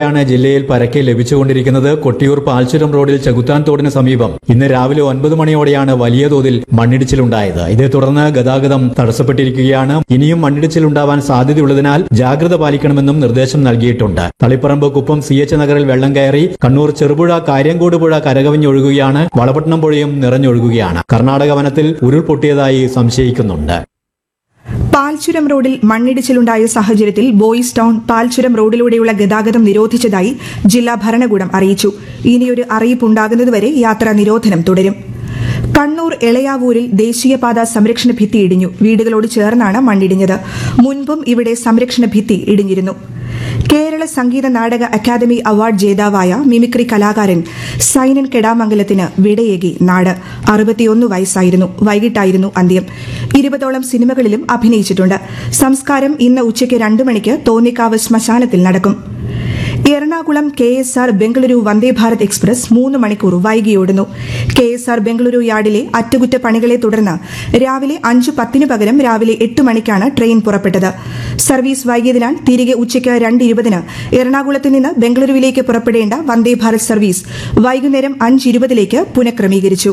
മഴയാണ് ജില്ലയിൽ പരക്കെ ലഭിച്ചുകൊണ്ടിരിക്കുന്നത് കൊട്ടിയൂർ പാൽച്ചുരം റോഡിൽ ചെകുത്താൻ തോടിന് സമീപം ഇന്ന് രാവിലെ ഒൻപത് മണിയോടെയാണ് വലിയ തോതിൽ മണ്ണിടിച്ചിലുണ്ടായത് ഇതേ തുടർന്ന് ഗതാഗതം തടസ്സപ്പെട്ടിരിക്കുകയാണ് ഇനിയും മണ്ണിടിച്ചിലുണ്ടാവാൻ സാധ്യതയുള്ളതിനാൽ ജാഗ്രത പാലിക്കണമെന്നും നിർദ്ദേശം നൽകിയിട്ടുണ്ട് തളിപ്പറമ്പ് കുപ്പം സി എച്ച് നഗറിൽ വെള്ളം കയറി കണ്ണൂർ ചെറുപുഴ കാര്യങ്കോട് പുഴ കരകവിഞ്ഞൊഴുകുകയാണ് വളപട്ടണം പുഴയും നിറഞ്ഞൊഴുകുകയാണ് കർണാടക വനത്തിൽ ഉരുൾപൊട്ടിയതായി സംശയിക്കുന്നുണ്ട് പാൽച്ചുരം റോഡിൽ മണ്ണിടിച്ചിലുണ്ടായ സാഹചര്യത്തിൽ ബോയ്സ് ടൗൺ പാൽച്ചുരം റോഡിലൂടെയുള്ള ഗതാഗതം നിരോധിച്ചതായി ജില്ലാ ഭരണകൂടം അറിയിച്ചു ഇനിയൊരു അറിയിപ്പുണ്ടാകുന്നതുവരെ യാത്രാ നിരോധനം തുടരും കണ്ണൂർ എളയാവൂരിൽ ദേശീയപാത സംരക്ഷണ ഭിത്തി ഇടിഞ്ഞു വീടുകളോട് ചേർന്നാണ് മണ്ണിടിഞ്ഞത് മുൻപും ഇവിടെ സംരക്ഷണ ഭിത്തി ഇടിഞ്ഞിരുന്നു കേരള സംഗീത നാടക അക്കാദമി അവാർഡ് ജേതാവായ മിമിക്രി കലാകാരൻ സൈനൻ കെടാമംഗലത്തിന് വിടയേകി നാട് അറുപത്തിയൊന്ന് വയസ്സായിരുന്നു വൈകിട്ടായിരുന്നു അന്ത്യം ഇരുപതോളം സിനിമകളിലും അഭിനയിച്ചിട്ടുണ്ട് സംസ്കാരം ഇന്ന് ഉച്ചയ്ക്ക് രണ്ടു മണിക്ക് തോന്നിക്കാവ് ശ്മശാനത്തിൽ നടക്കും Ernakulam K S R Bengaluru Vande Bharat express മൂന്ന് മണിക്കൂർ വൈകിയോടുന്നു കെ എസ് ആർ ബംഗളൂരു യാർഡിലെ അറ്റകുറ്റപ്പണികളെ തുടർന്ന് രാവിലെ അഞ്ച് പത്തിന് പകരം രാവിലെ എട്ട് മണിക്കാണ് ട്രെയിൻ പുറപ്പെട്ടത് സർവീസ് വൈകിയതിനാൽ തിരികെ ഉച്ചയ്ക്ക് രണ്ട് ഇരുപതിന് എറണാകുളത്ത് നിന്ന് ബംഗളൂരുവിലേക്ക് പുറപ്പെടേണ്ട വന്ദേ ഭാരത് സർവീസ് വൈകുന്നേരം അഞ്ച് ഇരുപതിലേക്ക് പുനഃക്രമീകരിച്ചു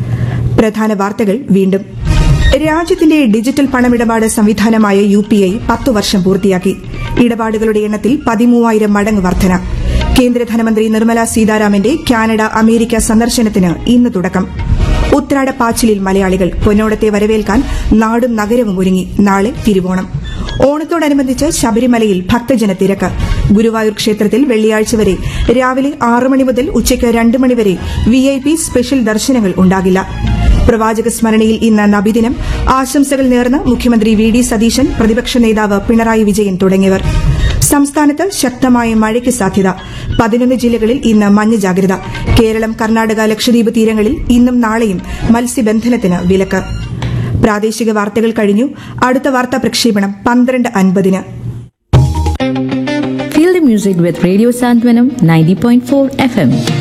പ്രധാന വാർത്തകൾ വീണ്ടും രാജ്യത്തിന്റെ ഡിജിറ്റൽ പണമിടപാട് സംവിധാനമായ യു പി ഐ പത്തു വർഷം പൂർത്തിയാക്കി ഇടപാടുകളുടെ എണ്ണത്തിൽ പതിമൂവായിരം മടങ്ങ് വർധന കേന്ദ്ര ധനമന്ത്രി നിർമ്മല സീതാരാമന്റെ കാനഡ അമേരിക്ക സന്ദർശനത്തിന് ഇന്ന് തുടക്കം ഉത്രാട പാച്ചിലിൽ മലയാളികൾ പൊന്നോടത്തെ വരവേൽക്കാൻ നാടും നഗരവും ഒരുങ്ങി നാളെ തിരുവോണം ഓണത്തോടനുബന്ധിച്ച് ശബരിമലയിൽ ഭക്തജന തിരക്ക് ഗുരുവായൂർ ക്ഷേത്രത്തിൽ വെള്ളിയാഴ്ച വരെ രാവിലെ ആറ് മണി മുതൽ ഉച്ചയ്ക്ക് രണ്ട് മണിവരെ വി ഐ പി സ്പെഷ്യൽ ദർശനങ്ങൾ ഉണ്ടാകില്ല പ്രവാചക സ്മരണയിൽ ഇന്ന് നബിദിനം ആശംസകൾ നേർന്ന് മുഖ്യമന്ത്രി വി ഡി സതീശൻ പ്രതിപക്ഷ നേതാവ് പിണറായി വിജയൻ തുടങ്ങിയവർ സംസ്ഥാനത്ത് ശക്തമായ മഴയ്ക്ക് സാധ്യത പതിനൊന്ന് ജില്ലകളിൽ ഇന്ന് മഞ്ഞ ജാഗ്രത കേരളം കർണാടക ലക്ഷദ്വീപ് തീരങ്ങളിൽ ഇന്നും നാളെയും മത്സ്യബന്ധനത്തിന് വിലക്ക് പ്രാദേശിക വാർത്തകൾ കഴിഞ്ഞു അടുത്ത വാർത്താ പ്രക്ഷേപണം പന്ത്രണ്ട് അൻപതിന് Feel the music with Radio Santwanam 90.4 FM.